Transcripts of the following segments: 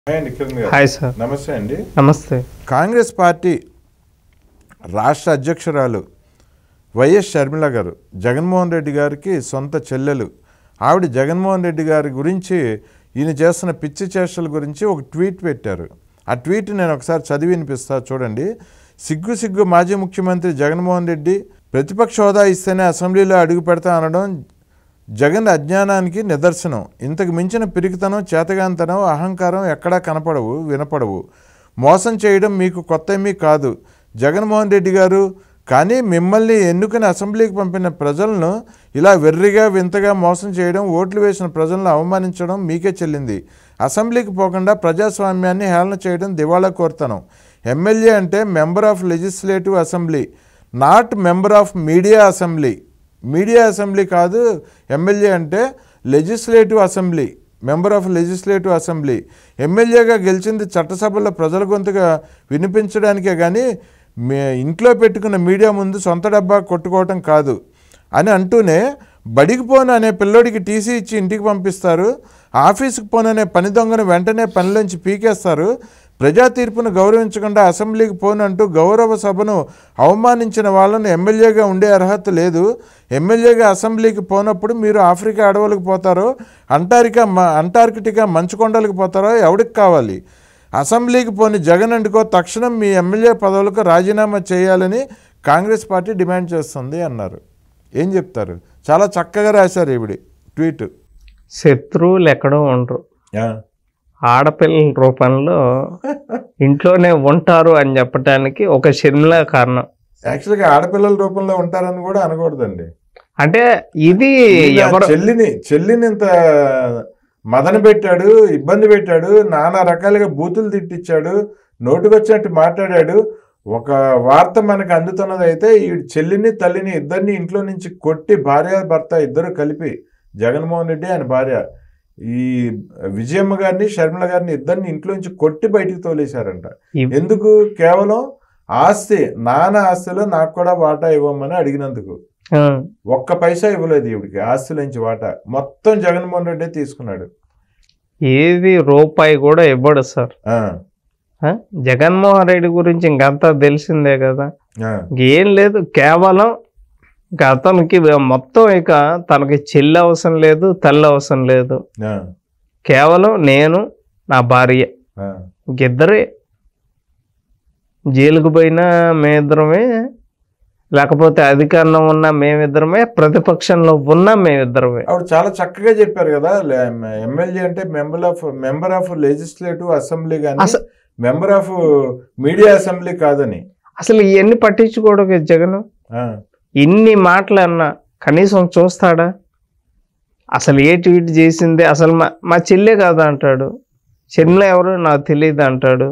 Hi అండి కిరణ్ గారు hi sir నమస్తే అండి నమస్తే కాంగ్రెస్ పార్టీ రాష్ట్ర అధ్యక్షురాలు వైఎస్ షర్మిల గారు జగన్మోహన్ రెడ్డి గారికి సొంత చెల్లెలు ఆవిడ జగన్మోహన్ రెడ్డి గారి గురించి ఈయన చేస్తున్న పిచ్చి చేష్టల గురించి ఒక ట్వీట్ పెట్టారు ఆ ట్వీట్ నేను ఒకసారి చదివి వినిపిస్తా చూడండి సిగ్గు సిగ్గు మాజీ ముఖ్యమంత్రి జగన్మోహన్ రెడ్డి ప్రతిపక్ష హోదా ఇస్తేనే అసెంబ్లీలో అడుగు పెడతా అనడం జగన్ అజ్ఞానానికి నిదర్శనం ఇంతకు మించిన పిరికితనం చేతగాంతనం అహంకారం ఎక్కడా కనపడవు వినపడవు మోసం చేయడం మీకు కొత్త ఏమీ కాదు జగన్మోహన్ రెడ్డి గారు కానీ మిమ్మల్ని ఎన్నుకుని అసెంబ్లీకి పంపిన ప్రజలను ఇలా వెర్రిగా వింతగా మోసం చేయడం ఓట్లు వేసిన ప్రజలను అవమానించడం మీకే చెల్లింది అసెంబ్లీకి పోకుండా ప్రజాస్వామ్యాన్ని హేళన చేయడం దివాళా కోరుతనం ఎమ్మెల్యే అంటే member of legislative assembly not member of media assembly media assembly కాదు ఎమ్మెల్యే అంటే legislative assembly member of legislative assembly ఎమ్మెల్యేగా గెలిచింది చట్టసభలో ప్రజల గొంతుగా వినిపించడానికే కానీ మే ఇంట్లో పెట్టుకున్న మీడియా ముందు సొంత డబ్బా కొట్టుకోవటం కాదు అని అంటూనే బడికి పోను అనే పిల్లోడికి టీసీ ఇచ్చి ఇంటికి పంపిస్తారు ఆఫీసుకు పోననే పని దొంగను వెంటనే పనిలోంచి పీకేస్తారు ప్రజా తీర్పును గౌరవించకుండా అసెంబ్లీకి పోనంటూ గౌరవ సభను అవమానించిన వాళ్ళను ఎమ్మెల్యేగా ఉండే అర్హత లేదు ఎమ్మెల్యేగా అసెంబ్లీకి పోనప్పుడు మీరు ఆఫ్రికా అడవులకు పోతారో అంటారికా మ అంటార్కిటికా మంచు కొండలకు పోతారో ఎవడికి కావాలి అసెంబ్లీకి పోని జగన్ అండుకో తక్షణం మీ ఎమ్మెల్యే పదవులకు రాజీనామా చేయాలని కాంగ్రెస్ పార్టీ డిమాండ్ చేస్తుంది అన్నారు ఏం చెప్తారు చాలా చక్కగా రాశారు ఈవిడి ట్వీట్ శత్రువులు ఎక్కడో ఉండరు ఆడపిల్లల రూపంలో ఇంట్లోనే ఉంటారు అని చెప్పడానికి ఒక షర్మిల కారణం యాక్చువల్గా ఆడపిల్లల రూపంలో ఉంటారని కూడా అనకూడదండి అంటే ఇది ఈయన ఎవరు చెల్లిని చెల్లిని ఇంత మదన పెట్టాడు ఇబ్బంది పెట్టాడు నానా రకాలుగా బూతులు తిట్టించాడు నోటుకొచ్చినట్టు మాట్లాడాడు ఒక వార్త మనకు అందుతున్నది అయితే ఈ చెల్లిని తల్లిని ఇద్దరిని ఇంట్లో నుంచి కొట్టి భార్య భర్త ఇద్దరు కలిపి జగన్మోహన్ రెడ్డి ఆయన భార్య ఈ విజయమ్మ గారిని షర్మిల గారిని ఇద్దరిని ఇంట్లో నుంచి కొట్టి బయటికి తోలేశారంట ఇవ్- ఎందుకు కేవలం ఆస్తి నాన్న ఆస్తిలో నాకు కూడా వాటా ఇవ్వమని అడిగినందుకు ఆ, ఒక్క పైసా ఇవ్వలేదు ఈవిడికి ఆస్తిలోంచి వాటా మొత్తం జగన్మోహన్ రెడ్డి తీసుకున్నాడు ఏది రూపాయి కూడా ఇవ్వడు సార్ ఆ, ఆ? జగన్మోహన్ రెడ్డి గురించి ఇంకంతా తెలిసిందే కదా ఆ, ఏం లేదు కేవలం ఇక అతనికి మొత్తం ఇక తనకి చెల్లి అవసరం లేదు తల్లి అవసరం లేదు ఆ, కేవలం నేను నా భార్య ఆ. ఇద్దరే జైలుకు పోయినా మేమిద్దరమే లేకపోతే అధికారంలో ఉన్న మేమిద్దరమే ప్రతిపక్షంలో ఉన్న మేమిద్దరమే ఆవిడ చాలా చక్కగా చెప్పారు కదా ఎమ్మెల్యే అంటే member of member of legislative assembly కానీ అస- మెంబర్ ఆఫ్ మీడియా అసెంబ్లీ కాదని అసలు ఇవన్నీ పట్టించుకోవడం కదా జగన్ ఆ, ఇన్ని మాటలు అన్నా కనీసం చూస్తాడా అసలు ఏ ట్వీట్ చేసింది అసలు మా మా చెల్లె కాదు అంటాడు చెల్లె ఎవరు నాకు తెలియదు అంటాడు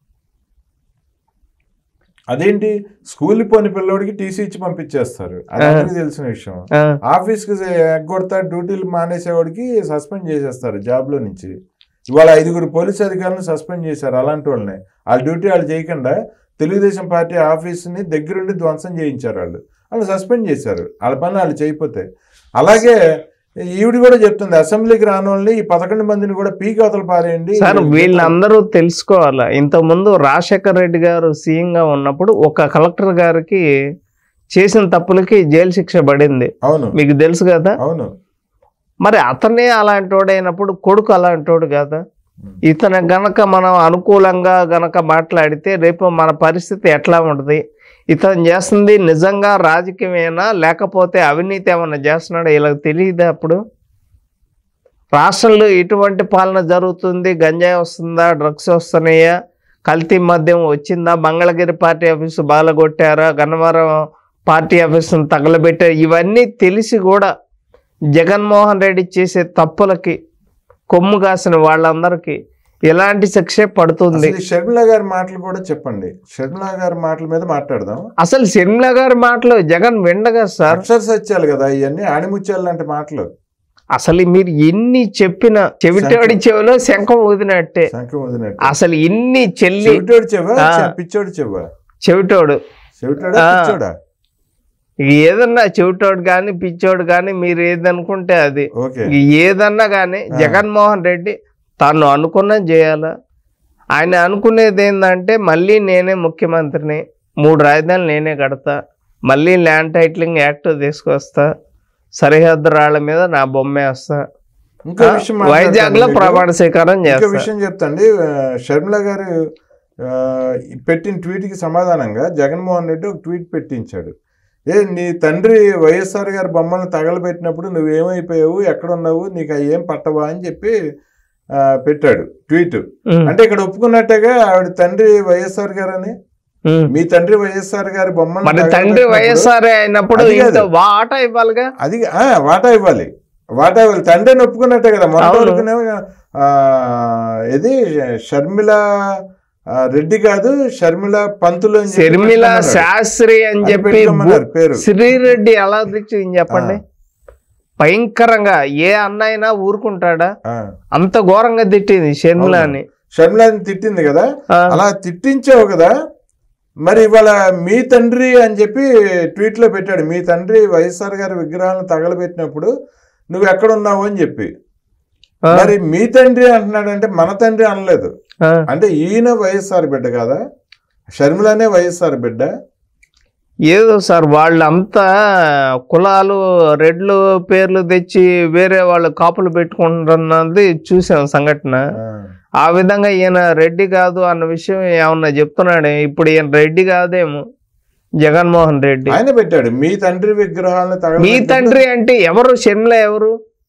అదేంటి స్కూల్ పోని పిల్లోడికి టీసీ ఇచ్చి పంపించేస్తారు అది ఆ. అందరికీ తెలిసిన విషయం ఆ, ఆఫీస్కి ఎగ్గొడతా డ్యూటీలు మానేసేవాడికి సస్పెండ్ చేసేస్తారు జాబ్లో నుంచి ఇవాళ ఐదుగురు పోలీస్ అధికారులను సస్పెండ్ చేశారు అలాంటి వాళ్ళని వాళ్ళ డ్యూటీ వాళ్ళు చేయకుండా తెలుగుదేశం పార్టీ ఆఫీస్ని దగ్గరుండి ధ్వంసం చేయించారు వాళ్ళు వాళ్ళు సస్పెండ్ చేశారు వాళ్ళ పని వాళ్ళు చేయకపోతే అలాగే ఈవిడ కూడా చెప్తుంది అసెంబ్లీకి రాని వాళ్ళని ఈ పదకొండు మందిని కూడా పీకి అవతల పారేయండి సార్ వీళ్ళందరూ తెలుసుకోవాలా ఇంతకుముందు రాజశేఖర్ రెడ్డి గారు సీఎం గా ఉన్నప్పుడు ఒక కలెక్టర్ గారికి చేసిన తప్పులకి జైలు శిక్ష పడింది అవును మీకు తెలుసు కదా అవును మరి అతనే అలాంటోడు అయినప్పుడు కొడుకు అలాంటోడు కదా ఇతను గనక మనం అనుకూలంగా గనక మాట్లాడితే రేపు మన పరిస్థితి ఎట్లా ఉంటుంది ఇతను చేస్తుంది నిజంగా రాజకీయమేనా లేకపోతే అవినీతి ఏమన్నా చేస్తున్నాడా ఇలా తెలియదా అప్పుడు రాష్ట్రంలో ఎటువంటి పాలన జరుగుతుంది గంజాయి వస్తుందా డ్రగ్స్ వస్తున్నాయా కల్తీ మద్యం వచ్చిందా మంగళగిరి పార్టీ ఆఫీసు బాలగొట్టారా గన్నవరం పార్టీ ఆఫీసును తగలబెట్టారు ఇవన్నీ తెలిసి కూడా జగన్మోహన్ రెడ్డి చేసే తప్పులకి కొమ్ము కాసిన వాళ్ళందరికీ ఎలాంటి శిక్ష పడుతుంది అసలు ఈ షర్మిల గారి మాటలు కూడా చెప్పండి షర్మిల గారి మాటల మీద మాట్లాడదాం అసలు షర్మిల గారి మాటలు జగన్ విండగా సార్ అక్షర సత్యాలు కదా ఇవన్నీ ఆణిముత్యాలు లాంటి మాటలు అసలు మీరు ఎన్ని చెప్పిన చెవిటోడి చెవిలో శంఖం ఊదినట్టే శంఖం వదినట్టు అసలు ఇన్ని చెల్లి చెవిటోడు చెవా ఆ. చె- పిచ్చోడు చెవా చెవిటోడు చెవిటోడా ఆ. పిచ్చోడా ఇక ఏదన్నా చెవిటోడు కానీ పిచ్చోడు కానీ మీరు ఏదనుకుంటే అది ఓకే ఇక ఏదన్నా కానీ ఆ. జగన్మోహన్ రెడ్డి తాను అనుకున్నా చేయాలా ఆయన అనుకునేది ఏంటంటే మళ్ళీ నేనే ముఖ్యమంత్రిని మూడు రాజధానులు నేనే కడతా మళ్ళీ ల్యాండ్ టైటిలింగ్ యాక్ట్ తీసుకొస్తా సరిహద్దు రాళ్ల మీద నా బొమ్మే వస్తా ఇంకో విషయం వైజాగ్ లో మాట్లాడతాను ప్రమాణ స్వీకారం ఇంకో చేస్తా విషయం చెప్తాండి ఆ, షర్మిల గారు ఆ, పెట్టిన ట్వీట్కి సమాధానంగా జగన్మోహన్ రెడ్డి ఒక ట్వీట్ పెట్టించాడు ఏ నీ తండ్రి వైఎస్ఆర్ గారి బొమ్మను తగలబెట్టినప్పుడు నువ్వేమైపోయావు ఎక్కడున్నావు నీకు అవి ఏం పట్టవా అని చెప్పి ఆ, పెట్టాడు ట్వీట్ ఉమ్, అంటే ఇక్కడ ఒప్పుకున్నట్టుగా ఆవిడ తండ్రి వైఎస్ఆర్ గారని ఉమ్. మీ తండ్రి వైఎస్ఆర్ గారి బొమ్మను మరి తండ్రి తగలబెట్టినప్పుడు వైఎస్ఆర్ అయినప్పుడు అది ఇంత కాదు. వాట ఇవ్వాలిగా అది ఆ, వాటా ఇవ్వాలి వాటా ఇవ్వాలి తండ్రిని ఒప్పుకున్నట్టే కదా మొన్న అవును. వరకునేమో, ఆ, ఇది షర్మిల ఆ, రెడ్డి కాదు షర్మిల పంతులు అని చెప్పి శర్మిల పెట్టుకున్నాడు. శాస్త్రి అని అది చెప్పి పెట్టుకోమన్నారు పేరు శ్రీరెడ్డి ఎలా తెచ్చింది చెప్పండి భయంకరంగా ఏ అన్న అయినా ఊరుకుంటాడా ఆ. అంత ఘోరంగా తిట్టింది షర్మిలని షర్మిలని తిట్టింది కదా ఆ, అలా తిట్టించావు కదా మరి ఇవాళ మీ తండ్రి అని చెప్పి ట్వీట్ లో పెట్టాడు మీ తండ్రి వైఎస్ఆర్ గారి విగ్రహాలను తగలబెట్టినప్పుడు నువ్వు ఎక్కడ ఉన్నావు అని చెప్పి ఆ, మరి మీ తండ్రి అంటున్నాడంటే మన తండ్రి అనలేదు ఆ. అంటే ఈయన వైఎస్ఆర్ బిడ్డ కాదా షర్మిలనే వైఎస్ఆర్ బిడ్డ ఏదో సార్ వాళ్ళంతా కులాలు రెడ్లు పేర్లు తెచ్చి వేరే వాళ్ళు కాపులు పెట్టుకుంటున్నది చూసాం సంఘటన ఆ. ఆ విధంగా ఈయన రెడ్డి కాదు అన్న విషయం ఏమన్నా చెప్తున్నాడు ఇప్పుడు ఈయన రెడ్డి కాదేమో జగన్మోహన్ రెడ్డి ఆయన పెట్టాడు మీ తండ్రి విగ్రహాలను మీ తగలబెట్టినప్పుడు తండ్రి అంటే ఎవరు షర్మిల ఎవరు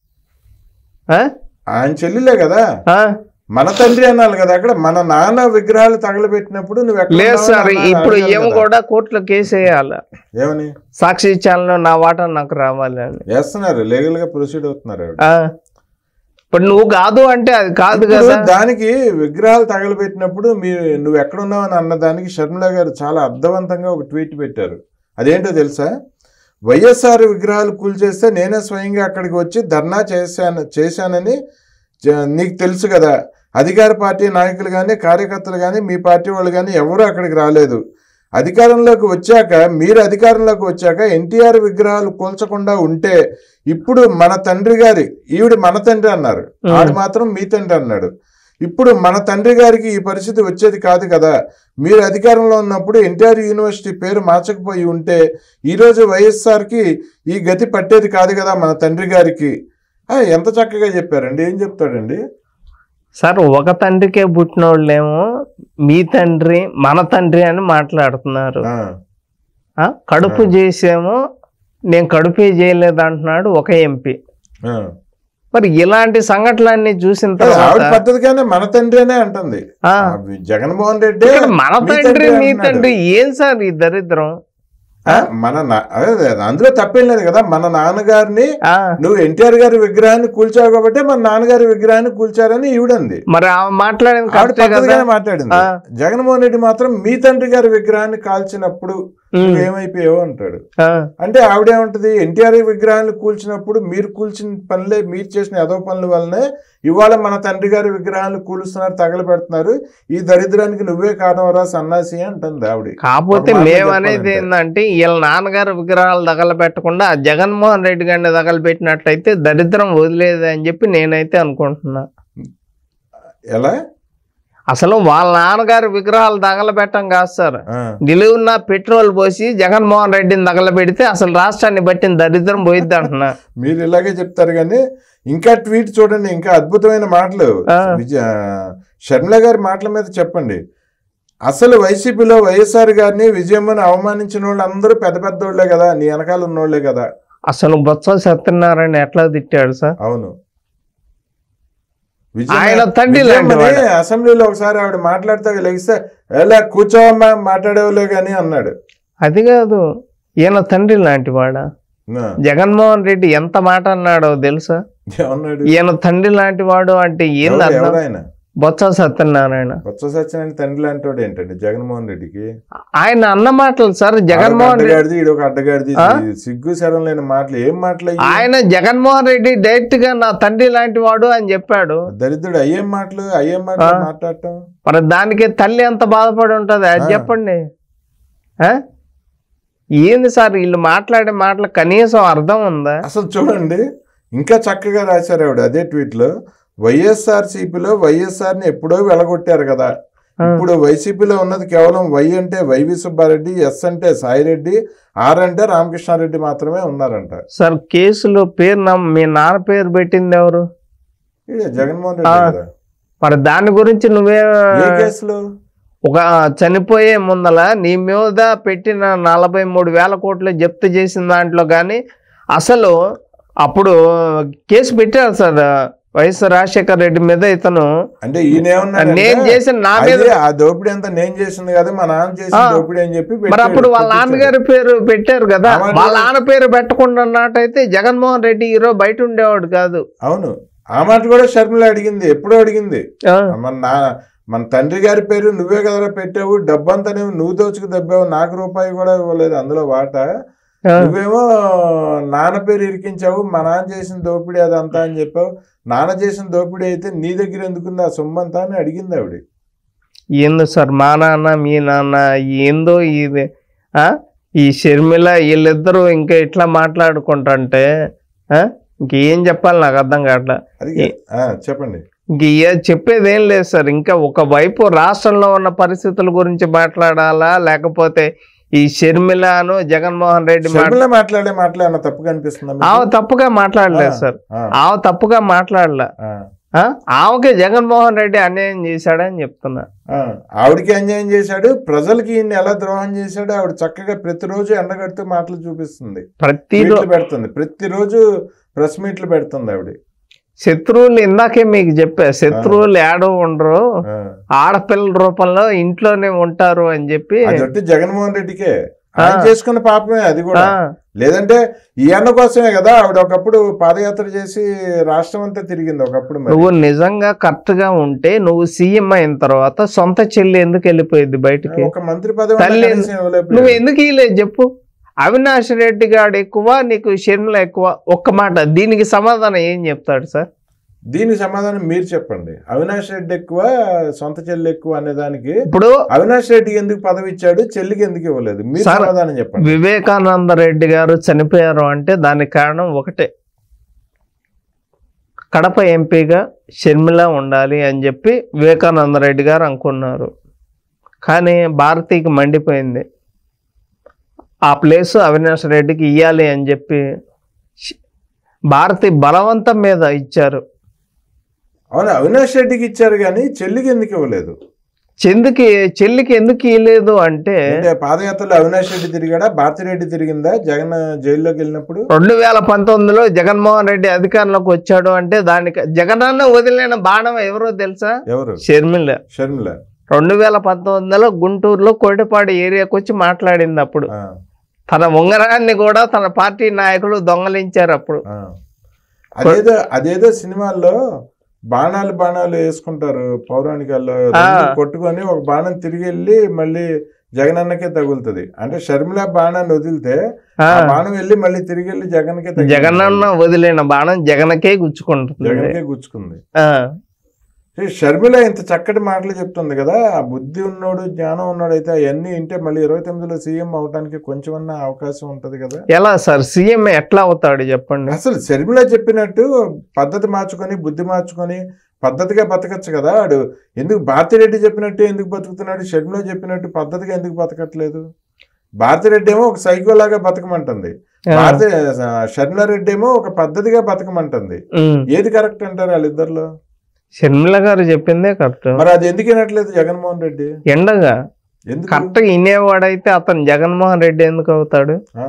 ఆ? ఆయన చెల్లిలే కదా ఆ? మన తండ్రి అనాలి కదా అక్కడ మన నాన్న విగ్రహాలు తగలబెట్టినప్పుడు నువ్వు ఎక్కడ లేదు ఉన్నావని సార్ అన్నా- ఇప్పుడు అడగాలి ఏమో కదా. కూడా కోర్టులో కేసు వేయాలి ఏమని సాక్షి ఛానల్లో నా వాటా నాకు రావాలి అని వేస్తున్నారు లీగల్ గా ప్రొసీడ్ అవుతున్నారు ఆవిడ. ఆ. ఇప్పుడు నువ్వు కాదు అంటే అది కాదు ఇప్పుడు కదా దానికి విగ్రహాలు తగలబెట్టినప్పుడు మీ నువ్వు ఎక్కడున్నావు అని అన్న దానికి షర్మిల గారు చాలా అర్థవంతంగా ఒక ట్వీట్ పెట్టారు అదేంటో తెలుసా వైఎస్ఆర్ విగ్రహాలు కూల్చేస్తే నేనే స్వయంగా అక్కడికి వచ్చి ధర్నా చేశాను చేశానని జ- నీకు తెలుసు కదా అధికార పార్టీ నాయకులు కానీ కార్యకర్తలు కానీ మీ పార్టీ వాళ్ళు కానీ ఎవరు అక్కడికి రాలేదు అధికారంలోకి వచ్చాక మీరు అధికారంలోకి వచ్చాక ఎన్టీఆర్ విగ్రహాలు కూల్చకుండా ఉంటే ఇప్పుడు మన తండ్రి గారి ఈవిడ మన తండ్రి అన్నారు ఆడు మాత్రం మీ తండ్రి అన్నాడు ఇప్పుడు మన తండ్రి గారికి ఈ పరిస్థితి వచ్చేది కాదు కదా మీరు అధికారంలో ఉన్నప్పుడు ఎన్టీఆర్ యూనివర్సిటీ పేరు మార్చకపోయి ఉంటే ఈరోజు వైఎస్ఆర్కి ఈ గతి పట్టేది కాదు కదా మన తండ్రి గారికి ఆ, ఎంత చక్కగా చెప్పారండి ఏం చెప్తాడండి సార్ ఒక తండ్రికే పుట్టిన వాళ్ళేమో మీ తండ్రి మన తండ్రి అని మాట్లాడుతున్నారు ఆ, ఆ? కడుపు చేసేమో నేను కడుపే చేయలేదు అంటున్నాడు ఒక ఎంపీ ఆ. మరి ఇలాంటి సంఘటనలన్నీ చూసిన కాదు, ఆవిడ తర్వాత పద్ధతిగానే మన తండ్రి అనే అంటుంది ఆ, ఆ, జగన్మోహన్ రెడ్డి ఇక్కడ మన మీ తండ్రి మీ అంటున్నాడు. తండ్రి ఏం సార్ ఈ దరిద్రం ఆ, మన నా- అదే, అదే, అందులో తప్పేం లేదు కదా మన నాన్నగారిని ఆ, నువ్వు ఎన్టీఆర్ గారి విగ్రహాన్ని కూల్చావు కాబట్టి మన నాన్నగారి విగ్రహాన్ని కూల్చారని ఈవిడంది మరి ఆమె మాట్లాడింది ఆవిడ కరెక్టే కదా పద్ధతిగానే మాట్లాడింది ఆ. జగన్మోహన్ రెడ్డి మాత్రం మీ తండ్రి గారి విగ్రహాన్ని కాల్చినప్పుడు ఉమ్, నువ్వేమైపోయావు అంటాడు ఆ, అంటే ఆవిడేమంటది ఎన్టీఆర్ విగ్రహాన్ని కూల్చినప్పుడు మీరు కూల్చిన పనులే మీరు చేసిన ఏదో పనుల వల్లనే ఇవాళ మన తండ్రి గారి విగ్రహాన్ని కూలుస్తున్నారు తగలబెడుతున్నారు ఈ దరిద్రానికి నువ్వే కారణవరా సన్నాసి అంటుంది ఆవిడ కాకపోతే ఒక మాట మేమనేది చెప్పాలంటే. ఏంటంటే వీళ్ళ నాన్నగారు విగ్రహాలు తగలబెట్టకుండా ఆ జగన్మోహన్ రెడ్డి గారిని తగలబెట్టినట్లయితే దరిద్రం వదిలేదు అని చెప్పి నేనైతే అనుకుంటున్నా ఎలా అసలు వాళ్ళ నాన్నగారు విగ్రహాలు తగలబెట్టం కాదు సార్ ఆ, నిలువున్న పెట్రోల్ పోసి జగన్మోహన్ రెడ్డిని తగలబెడితే అసలు రాష్ట్రాన్ని బట్టిన దరిద్రం పోయిద్ది అంటున్నా మీరు ఇలాగే చెప్తారు కానీ ఇంకా ట్వీట్ చూడండి ఇంకా అద్భుతమైన మాటలు ఆ. విజయ షర్మిల గారి మాటల మీద చెప్పండి అసలు వైసీపీలో వైఎస్ఆర్ గారిని విజయమ్మని అవమానించిన వాళ్ళు అందరూ పెద్ద పెద్ద వాళ్ళే కదా నీ వెనకాల ఉన్నోళ్లే కదా అసలు బొత్స సత్యనారాయణ ఎట్లా తిట్టాడు సార్ అవును ఆయన తండ్రి లాంటి విజయమ్మని వాడు. అసెంబ్లీలో ఒకసారి ఆవిడ మాట్లాడితే లెగిస్తే ఎలా కూర్చోవమ్మా మాట్లాడేవాళ్ళే కానీ అన్నాడు అది కాదు ఈయన తండ్రి లాంటి వాడా ఆ, జగన్మోహన్ రెడ్డి ఎంత మాట అన్నాడో తెలుసా ఏమన్నాడు ఈయన తండ్రి లాంటి వాడు అంటే ఏంది ఎవరు- అర్థం ఎవరు ఆయన బొత్స సత్యనారాయణ కొత్త సత్యనారాయణ తండ్రి లాంటి వాడు ఏంటండి జగన్మోహన్ రెడ్డికి ఆయన అన్న మాటలు సార్ జగన్మోహన్ రెడ్డి అడ్డగాడిది ఈడొక అడ్డగాడిది ఆ? ఈ సిగ్గు శరం లేని మాటలు ఏం మాటలు అయ్యి? ఆయన జగన్మోహన్ రెడ్డి డైరెక్ట్ గా నా తండ్రి లాంటి వాడు అని చెప్పాడు దరిద్రుడు అయ్యేం మాటలు అయ్యేం మాటలు ఆ? మాట్లాడటం మరి దానికి తల్లి ఎంత బాధపడి ఉంటది అది ఆ. చెప్పండి ఆ? ఏంది సార్ వీళ్ళు మాట్లాడే మాటలు కనీసం అర్థం ఉందా అసలు చూడండి ఇంకా చక్కగా రాశారు ఆవిడ అదే ట్వీట్ లో వైఎస్ఆర్ సిపిలో వైఎస్ఆర్ ని ఎప్పుడో వెలగొట్టారు కదా ఆ. ఇప్పుడు వైసీపీలో ఉన్నది కేవలం వై అంటే వైవి సుబ్బారెడ్డి ఎస్ అంటే సాయిరెడ్డి ఆర్ అంటే రామకృష్ణారెడ్డి మాత్రమే ఉన్నారంట సార్ కేసులో పేరు నమ్- మీ నాన్న పేరు పెట్టింది ఎవరు ఈడే జగన్మోహన్ రెడ్డి ఆ. కదా మరి దాని గురించి నువ్వే ఏ కేసులో ఒక చనిపోయే ముందల నీ మీద పెట్టిన నలభై మూడు వేల కోట్లు జప్తు చేసిన దాంట్లో కానీ అసలు అప్పుడు కేసు పెట్టారు సార్ వైఎస్ రాజశేఖర్ రెడ్డి మీద ఇతను అంటే ఈయన ఏమన్నాడంటే, నేను చేసిన నా మీద అదే ఆ దోపిడీ అంతా నేను చేసింది కదా మా నాన్న చేసిన ఆ. దోపిడీ అని చెప్పి మరి పెట్టాడు, అప్పుడు వాళ్ళ పెట్టించాడు. నాన్నగారి పేరు పెట్టారు కదా ఆ మాట వాళ్ళ నాన్న పేరు పెట్టకుండా ఉన్నట్టయితే జగన్మోహన్ రెడ్డి ఈరోజు బయట ఉండేవాడు కాదు అవును ఆ మాట కూడా షర్మిల అడిగింది ఎప్పుడో అడిగింది ఆ, మన నా మన తండ్రి గారి పేరు నువ్వే కదరా పెట్టావు డబ్బంతా నువ్వు నువ్వు దోచుకు దబ్బావు నాకు రూపాయి కూడా ఇవ్వలేదు అందులో వాట ఆ, నువ్వేమో నాన్న పేరు ఇరికించావు మా నాన్న చేసిన దోపిడీ అదంతా అని చెప్పావు నాన్న చేసిన దోపిడీ అయితే నీ దగ్గర ఎందుకుంది ఆ సొమ్మంతా అని అడిగింది ఆవిడ ఏందో సార్ మా నాన్న మీ నాన్న ఏందో ఇది ఆ? ఈ షర్మిల వీళ్ళిద్దరూ ఇంకా ఇట్లా మాట్లాడుకుంటుంటే ఆ? ఇంకేం చెప్పాలి నాకు అర్థం కావట్లే అది ఆ, చెప్పండి ఇంక ఏ- చెప్పేది ఏం లేదు సార్ ఇంకా ఒకవైపు రాష్ట్రంలో ఉన్న పరిస్థితుల గురించి మాట్లాడాలా లేకపోతే ఈ షర్మిలను జగన్మోహన్ రెడ్డి మాట్లా- షర్మిల మాట్లాడే మాట్లాడిన తప్పుగా అనిపిస్తుందా మీకు? ఆమె తప్పుగా మాట్లాడలేదు సార్ ఆ, ఆమె తప్పుగా మాట్లాడలే ఆ, ఆ? ఆమెకి జగన్మోహన్ రెడ్డి అన్యాయం చేశాడని చెప్తున్నా ఆ. ఆవిడకి అన్యాయం చేశాడు ప్రజలకి ఈయన ఎలా ద్రోహం చేశాడు ఆవిడ చక్కగా ప్రతిరోజు ఎండగడుతూ మాటలు చూపిస్తుంది ప్రతి రో- ట్వీట్లు పెడుతుంది ప్రతిరోజు ప్రెస్ మీట్లు పెడుతుంది ఆవిడ శత్రువులు ఇందాకే మీకు చెప్పా శత్రువులు ఏడో ఉండరు ఆ. ఆడపిల్లల రూపంలో ఇంట్లోనే ఉంటారు అని చెప్పి అది ఒట్టి జగన్మోహన్ రెడ్డికే ఆయన చేసుకున్న పాపమే అది కూడా ఆ, లేదంటే ఈ అన్న కోసమే కదా ఆవిడ ఒకప్పుడు పాదయాత్ర చేసి రాష్ట్రం అంతా తిరిగింది ఒకప్పుడు మరి నువ్వు నిజంగా కరెక్ట్ గా ఉంటే నువ్వు సీఎం అయిన తర్వాత సొంత చెల్లి ఎందుకు వెళ్ళిపోయింది బయటికి ఒక మంత్రి పదవి తల్లి- కనీసం ఇవ్వలేకపోయాడు. నువ్వు ఎందుకు ఇలేదు చెప్పు అవినాష్ రెడ్డి గాడు ఎక్కువ నీకు షర్మిల ఎక్కువ ఒక్క మాట దీనికి సమాధానం ఏం చెప్తాడు సార్ దీనికి సమాధానం మీరు చెప్పండి అవినాష్ రెడ్డి ఎక్కువ సొంత చెల్లి ఎక్కువ అనే దానికి ఇప్పుడు అవినాష్ రెడ్డికి ఎందుకు పదవి ఇచ్చాడు చెల్లికి ఎందుకు ఇవ్వలేదు మీరు సార్, సమాధానం చెప్పండి వివేకానంద రెడ్డి గారు చనిపోయారు అంటే దానికి కారణం ఒకటే కడప ఎంపీగా షర్మిల ఉండాలి అని చెప్పి వివేకానంద రెడ్డి గారు అనుకున్నారు కానీ భారతీకి మండిపోయింది ఆ ప్లేస్ అవినాష్ రెడ్డికి ఇవ్వాలి అని చెప్పి ష్- భారతి బలవంతం మీద ఇచ్చారు అవును అవినాష్ రెడ్డికి ఇచ్చారు కానీ చెల్లికి ఎందుకు ఇవ్వలేదు చెందుకి చెల్లికి ఎందుకు ఇవ్వలేదు అంటే అంటే పాదయాత్రలో అవినాష్ రెడ్డి తిరిగాడా భారతిరెడ్డి తిరిగిందా జగన్ జైల్లోకి వెళ్ళినప్పుడు రెండు వేల పంతొమ్మిదిలో జగన్మోహన్ రెడ్డి అధికారంలోకి వచ్చాడు అంటే దానికి జగనన్న వదిలిన బాణం ఎవరో తెలుసా ఎవరు షర్మిల షర్మిల రెండు వేల పంతొమ్మిదిలో గుంటూరులో కోటిపాడు ఏరియాకి వచ్చి మాట్లాడింది అప్పుడు ఆ, తన ఉంగరాన్ని కూడా తన పార్టీ నాయకులు దొంగలించారు అప్పుడు ఆ. అదేదో అదేదో సినిమాల్లో బాణాలు బాణాలు వేసుకుంటారు పౌరాణికాల్లో రెండు కొట్టుకొని ఒక బాణం తిరిగి వెళ్ళి మళ్ళీ జగనన్నకే తగులుతుంది అంటే షర్మిల బాణాన్ని వదిలితే ఆ, ఆ బాణం వెళ్ళి మళ్ళీ తిరిగి వెళ్ళి జగన్కే తగిలింది. జగనన్న వదిలిన బాణం జగన్కే గుచ్చుకుంటుంది జగన్కే గుచ్చుకుంది ఆ, ఈ షర్మిల ఇంత చక్కటి మాటలు చెప్తుంది కదా ఆ బుద్ధి ఉన్నోడు జ్ఞానం ఉన్నాడు అయితే అవన్నీ ఇంటే మళ్ళీ ఇరవై తొమ్మిదిలో సీఎం అవడానికి కొంచెమన్నా అవకాశం ఉంటది కదా ఎలా సార్ సీఎం ఎట్లా అవుతాడు చెప్పండి అసలు షర్మిల చెప్పినట్టు పద్ధతి మార్చుకొని బుద్ధి మార్చుకొని పద్ధతిగా బతకచ్చు కదా వాడు ఎందుకు భారతిరెడ్డి చెప్పినట్టు ఎందుకు బతుకుతున్నాడు షర్మిల చెప్పినట్టు పద్ధతిగా ఎందుకు బతకట్లేదు భారతిరెడ్డి ఏమో ఒక సైకో లాగా బతకమంటుంది ఆ, భారతి షర్మిల రెడ్డి ఏమో ఒక పద్ధతిగా బతకమంటుంది ఉమ్. ఏది కరెక్ట్ అంటారు వాళ్ళిద్దరిలో షర్మిల గారు చెప్పిందే కరెక్ట్ మరి అది ఎందుకు వినట్లేదు జగన్మోహన్ రెడ్డి ఎండగా ఎందుకు కరెక్ట్ వినేవాడైతే అతను జగన్మోహన్ రెడ్డి ఎందుకు అవుతాడు ఆ.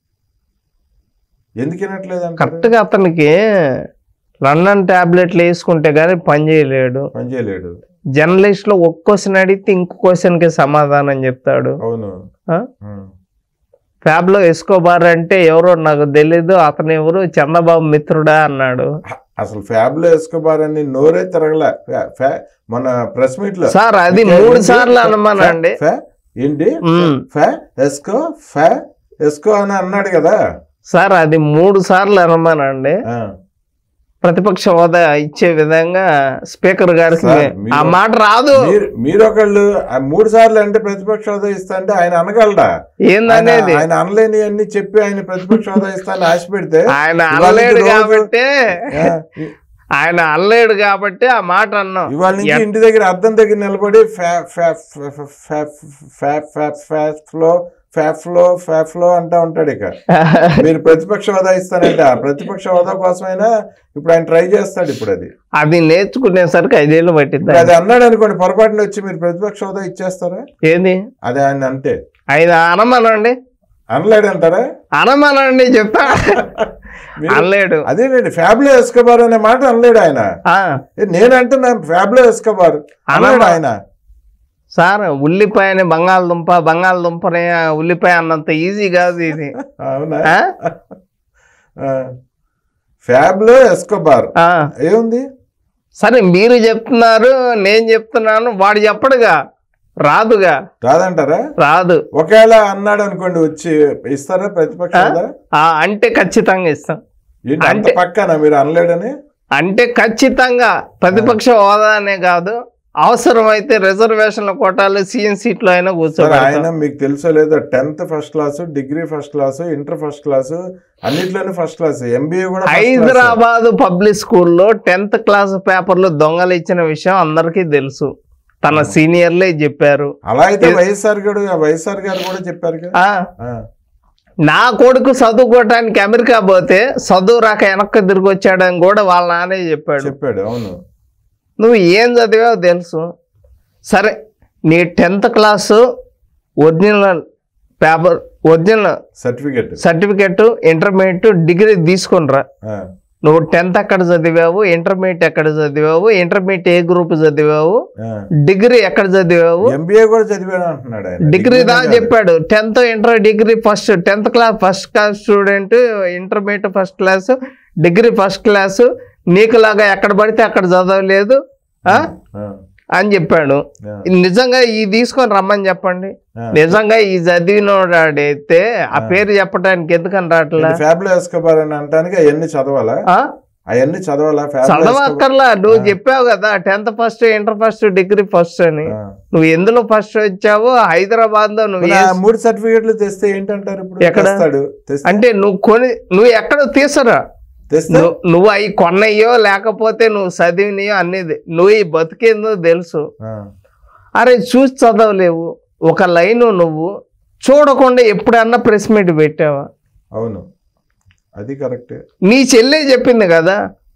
ఎందుకు వినట్లేదు అంటారు కరెక్ట్ గా అతనికి లండన్ టాబ్లెట్లు వేసుకుంటే గానీ పని చేయలేడు పని చేయలేడు జర్నలిస్ట్ లో ఒక క్వశ్చన్ అడిగితే ఇంకో క్వశ్చన్ కి సమాధానం చెప్తాడు అవును ఆ? ఉం. ఫ్యాబ్ లో ఎస్కోబార్ అంటే ఎవరో నాకు తెలీదు అతను ఎవరు చంద్రబాబు మిత్రుడా అన్నాడు అసలు ఫ్యాబ్ లో ఎస్కోబార్ అని నోరే తిరగల ఫ్యా- ఫ్యా- మన ప్రెస్ మీట్ లో సార్ అది ఇంకా మూడు ఏంటి? సార్లు అనమానండి ఫ్యా- ఏంటి ఉమ్. ఫ్యా ఎస్కో ఫ్యా ఎస్కో అని అన్నాడు కదా సార్ అది మూడు సార్లు అనమానండి ఆ. ప్రతిపక్ష హోదా ఇచ్చే విధంగా స్పీకర్ గారికి సార్, మీరు- ఆ మాట రాదు మీరు మీరు ఒకళ్ళు ఆ మూడు సార్లు అంటే ప్రతిపక్ష హోదా ఇస్తా అంటే ఆయన అనగలడా ఆయన ఏందనేది ఆయన అనలేని అన్ని చెప్పి ఆయన ప్రతిపక్ష హోదా ఇస్తా అని ఆశ పెడితే ఆయన ఇవాళ అనలేడు రోజు- కాబట్టి ఆ, ఆయన అనలేడు కాబట్టి ఆ మాట అన్నాం ఇవాళ నుంచి ఇంటి దగ్గర అద్దం దగ్గర నిలబడి ఫ్యా- ఫ్యా- ఫ్యా- ఫ్యా- ఫ్యా- ఫ్యా- ఫ్యా- ఫ్లో ఫ్యా- ఫ్లో ఫ్యా- ఫ్లో అంటా ఉంటాడు ఇక మీరు ప్రతిపక్ష హోదా ఇస్తానంటే ఆ ప్రతిపక్ష హోదా కోసమైనా ఇప్పుడు ఆయన ట్రై చేస్తాడు ఇప్పుడు అది అది నేర్చుకునేసరికి ఐదేళ్ళు పట్టింది ఇప్పుడు అది అన్నాడు అనుకోండి పొరపాటున వచ్చి మీరు ప్రతిపక్ష హోదా ఇచ్చేస్తారా ఏంది అది ఆయన అంతే ఆయన అనమనండి అనలేడు అంటారా అనమనండి చెప్తా మీరు- అనలేడు అదేనండి ఫ్యాబ్లో ఎస్కబార్ అనే మాట అనలేడు ఆయన ఆ, ఏ, నేను అంటున్నా ఫ్యాబ్లో ఎస్కబార్ అనలేడు ఆయన సార్ ఉల్లిపాయని బంగాళదుంప బంగాళదుంపని ఉల్లిపాయ అన్నంత ఈజీ కాదు ఇది అవునా ఆ? ఫ్యాబ్లో ఎస్కబార్ ఆ, ఏముంది సరే మీరు చెప్తున్నారు నేను చెప్తున్నాను వాడు చెప్పడుగా రాదుగా రాదంటారా రాదు ఒకవేళ అన్నాడు అనుకోండి వచ్చి ఇస్తారా ప్రతిపక్ష ఆ? హోదా? ఆ, అంటే ఖచ్చితంగా ఇస్తాం ఏంటి అంత అంటే- పక్కన మీరు అనలేడని అంటే ఖచ్చితంగా ప్రతిపక్ష హోదా అనే కాదు అవసరమైతే రిజర్వేషన్ల కోటాలు సీఎం సీట్లో అయినా సరే కూర్చోబెడతాం ఆయన మీకు తెలుసో లేదో tenth first class degree first class inter first class అన్నిట్లోనే ఫస్ట్ క్లాస్ ఎంబీఏ కూడా first class. హైదరాబాద్ పబ్లిక్ స్కూల్లో టెన్త్ క్లాస్ పేపర్లు దొంగలు ఇచ్చిన విషయం అందరికీ తెలుసు తన సీనియర్లే చెప్పారు అలా అయితే వైఎస్ఆర్ గారు వైఎస్ఆర్ గారు కూడా చెప్పారు కదా ఆ ఆ, నా కొడుకు చదువుకోవటానికి అమెరికా పోతే చదువు రాక వెనక్కి తిరిగి వచ్చాడని కూడా వాళ్ళ నాన్నే చెప్పాడు చెప్పాడు అవును నువ్వు ఏం చదివావు తెలుసు సరే నీ tenth class original paper original certificate certificate intermediate degree తీసుకునిరా నువ్వు టెన్త్ ఎక్కడ చదివావు ఇంటర్మీడియట్ ఎక్కడ చదివావు ఇంటర్మీడియట్ ఏ గ్రూప్ చదివావు డిగ్రీ ఎక్కడ చదివావు ఎంబీఏ కూడా చదివాడు అంటున్నాడు ఆయన డిగ్రీ దా కాదు. చెప్పాడు tenth inter degree first tenth class first class student intermediate first class degree first class నీకులాగా ఎక్కడ పడితే అక్కడ చదవలేదు ఆ? ఆ, అని చెప్పాడు ఆ, నిజంగా ఈ తీసుకొని రమ్మని చెప్పండి ఆ. నిజంగా ఈ చదివినోడైతే ఆ పేరు చెప్పడానికి ఎందుకని రావట్లా ఇది ఫ్యాబ్లో ఎస్కబార్ అని అంటానికి అవన్నీ చదవాలా ఆ? అవన్నీ చదవాలా ఫ్యాబ్లో ఎస్కబార్- చదవక్కర్లా నువ్వు చెప్పావు కదా tenth first inter first degree first అని ఆ. నువ్వు ఎందులో ఫస్ట్ వచ్చావో హైదరాబాద్ లో నువ్వు మరి ఏ- ఆ మూడు సర్టిఫికెట్లు తెస్తే ఏంటంటారు ఇప్పుడు ఎక్కడ? తెస్తాడు తెస్తే అంటే నువ్వు కొని నువ్వు ఎక్కడ తీసరా తెస్తే నువ్వు నువ్వు అవి కొన్నయ్యో లేకపోతే నువ్వు చదివినయో అనేది నువ్వు ఈ బతికేందో తెలుసు ఆ, అరే చూసి చదవలేవు ఒక లైను నువ్వు చూడకుండా ఎప్పుడన్నా ప్రెస్ మీట్ పెట్టావా అవును అది కరెక్టే నీ చెల్లె చెప్పింది కదా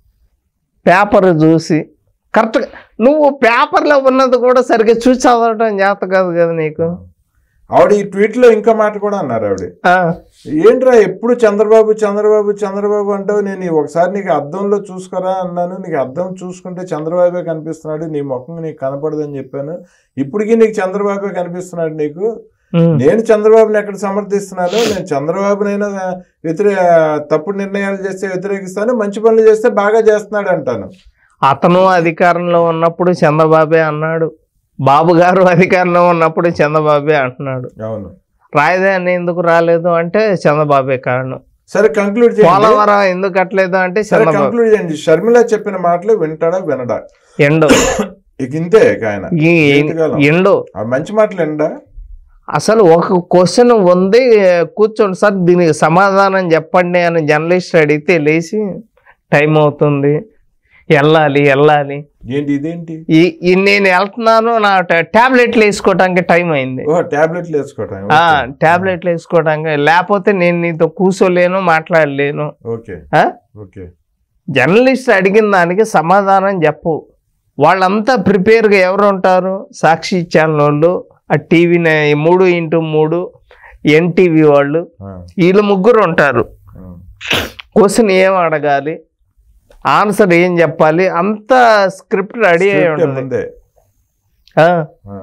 పేపర్ చూసి కరెక్ట్గా నువ్వు పేపర్లో ఉన్నది కూడా సరిగ్గా చూసి చదవటం చేత కాదు కదా నీకు ఆవిడ ఈ ట్వీట్ లో ఇంకా మాట కూడా అన్నారు ఆవిడ ఆ, ఏంట్రా ఎప్పుడు చంద్రబాబు చంద్రబాబు చంద్రబాబు అంటావు నేను ఈ ఒకసారి నీకు అద్దంలో చూసుకోరా అన్నాను నీకు అద్దం చూసుకుంటే చంద్రబాబే కనిపిస్తున్నాడు నీ ముఖం నీకు కనపడదని చెప్పాను ఇప్పటికీ నీకు చంద్రబాబే కనిపిస్తున్నాడు నీకు ఉమ్, నేను చంద్రబాబుని ఎక్కడ సమర్థిస్తున్నాను నేను చంద్రబాబునైనా వ్యతిరే తప్పుడు నిర్ణయాలు చేస్తే వ్యతిరేకిస్తాను మంచి పనులు చేస్తే బాగా చేస్తున్నాడు అంటాను అతను అధికారంలో ఉన్నప్పుడు చంద్రబాబే అన్నాడు బాబు గారు అధికారంలో ఉన్నప్పుడు చంద్రబాబే అంటున్నాడు అవును రాజధాని ఎందుకు రాలేదు అంటే చంద్రబాబే కారణం సరే కంక్లూడ్ చేయండి పోలవరం ఎందుకు కట్టలేదు అంటే సరే చంద్రబాబు కంక్లూడ్ చేయండి షర్మిల చెప్పిన మాటలు వింటాడా వినడా ఎండు ఇక ఇంతే ఇక ఆయన ఈ జీవితకాలం. ఎండు ఆ మంచి మాటలు వినడా అసలు ఒక క్వశ్చన్ ఉంది కూర్చోండి సార్ దీనికి సమాధానం చెప్పండి అని జర్నలిస్ట్ అడిగితే లేచి టైం అవుతుంది వెళ్ళాలి వెళ్ళాలి ఏంటి ఇదేంటి ఈ ఈ నేను వెళ్తున్నాను నా టాబ్లెట్లు వేసుకోవడానికి టైం అయింది ఓ టాబ్లెట్లు వేసుకోవటం ఆ టాబ్లెట్లు వేసుకోవడానికి లేకపోతే నేను నీతో కూర్చోలేను మాట్లాడలేను ఓకే ఆ? ఓకే జర్నలిస్ట్ అడిగిన దానికి సమాధానం చెప్పు వాళ్ళంతా ప్రిపేర్గా ఎవరు ఉంటారు సాక్షి ఛానల్ వాళ్ళు ఆ టీవీ మూడు ఇంటూ మూడు ఎన్టీవీ వాళ్ళు ఆ, వీళ్ళు ముగ్గురు ఉంటారు ఆ. క్వశ్చన్ ఏం అడగాలి ఆన్సర్ ఏం చెప్పాలి అంత స్క్రిప్ట్ రెడీ అయి స్క్రిప్ట్ ఉంటుంది ముందే ఆ. ఆ.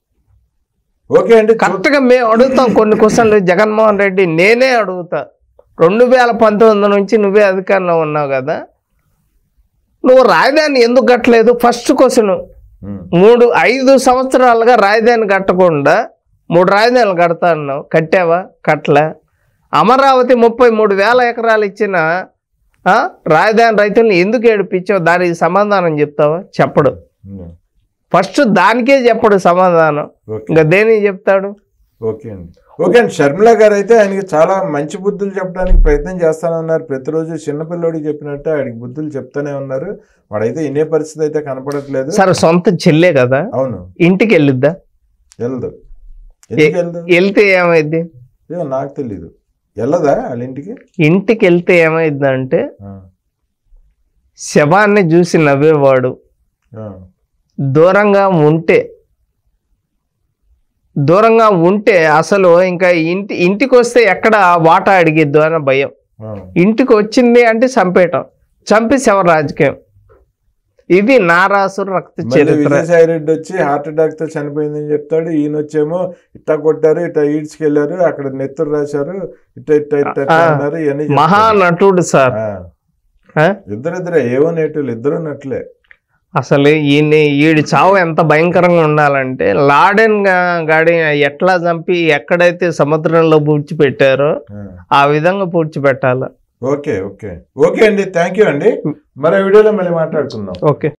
ఓకే అండి చూ- కరెక్ట్గా మేము అడుగుతాం కొన్ని క్వశ్చన్లు జగన్మోహన్ రెడ్డి నేనే అడుగుతా రెండు వేల పంతొమ్మిది నుంచి నువ్వే అధికారంలో ఉన్నావు కదా నువ్వు రాజధాని ఎందుకు కట్టలేదు ఫస్ట్ క్వశ్చన్ ఉమ్, మూడు ఐదు సంవత్సరాలుగా రాజధాని కట్టకుండా మూడు రాజధానులు కడతా అన్నావు కట్టావా కట్టలే అమరావతి ముప్పై మూడు వేల ఎకరాలు ఇచ్చిన ఆ, రాజధాని రైతుల్ని ఎందుకు ఏడిపించావు దానికి సమాధానం చెప్తావా చెప్పడు ఉమ్, ఫస్ట్ దానికే చెప్పడు సమాధానం ఓకే ఇంకా దేనికి చెప్తాడు ఓకే అండి ఓకే అండి షర్మిల గారు అయితే ఆయనకి చాలా మంచి బుద్ధులు చెప్పడానికి ప్రయత్నం చేస్తానే ఉన్నారు ప్రతిరోజు చిన్నపిల్లోడికి చెప్పినట్టు ఆడికి బుద్ధులు చెప్తానే ఉన్నారు వాడైతే ఇనే పరిస్థితి అయితే కనపడట్లేదు సరే సొంత చెల్లే కదా అవును ఇంటికి వెళ్ళిద్దా వెళ్ళదు ఎందుకు వెళ్ళదు వెళ్తే ఏమైద్ది ఏమో నాకు తెలీదు వెళ్ళదా వాళ్ళ ఇంటికి ఇంటికి వెళ్తే ఏమైందంటే ఆ, శవాన్ని చూసి నవ్వేవాడు ఆ, దూరంగా ఉంటే దూరంగా ఉంటే అసలు ఇంకా ఇంటి ఇంటికి వస్తే ఎక్కడ వాటా అడిగిద్దు అన్న భయం ఆ. ఇంటికి వచ్చింది అంటే చంపేయటం చంపి శవ రాజకీయం ఇది నారాసురు రక్త మళ్ళీ చరిత్ర విజయసాయి రెడ్డి వచ్చి హార్ట్ అటాక్ తో చనిపోయిందని చెప్తాడు ఈయన వచ్చేమో ఇట్టా కొట్టారు ఇట్టా ఈడ్చుకెళ్లారు అక్కడ నెత్తురు రాశారు ఇట్ట ఇట్ట ఇట్ట ఇట్ట ఆ. అన్నారు ఇవన్నీ చెప్తాడు. మహానటుడు సార్ ఆ. ఆ? ఇద్దరిద్దరే ఏవో నేటులు ఇద్దరు నట్లే అసలు ఈయన ఈడి చావు ఎంత భయంకరంగా ఉండాలంటే లాడెన్ గా- గాడి ఎట్లా చంపి ఎక్కడైతే సముద్రంలో పూడ్చిపెట్టారో ఆ. ఆ విధంగా పూడ్చిపెట్టాలి ఓకే ఓకే ఓకే అండి థ్యాంక్ యూ అండి మరో వీడియోలో మళ్ళీ మాట్లాడుకుందాం ఓకే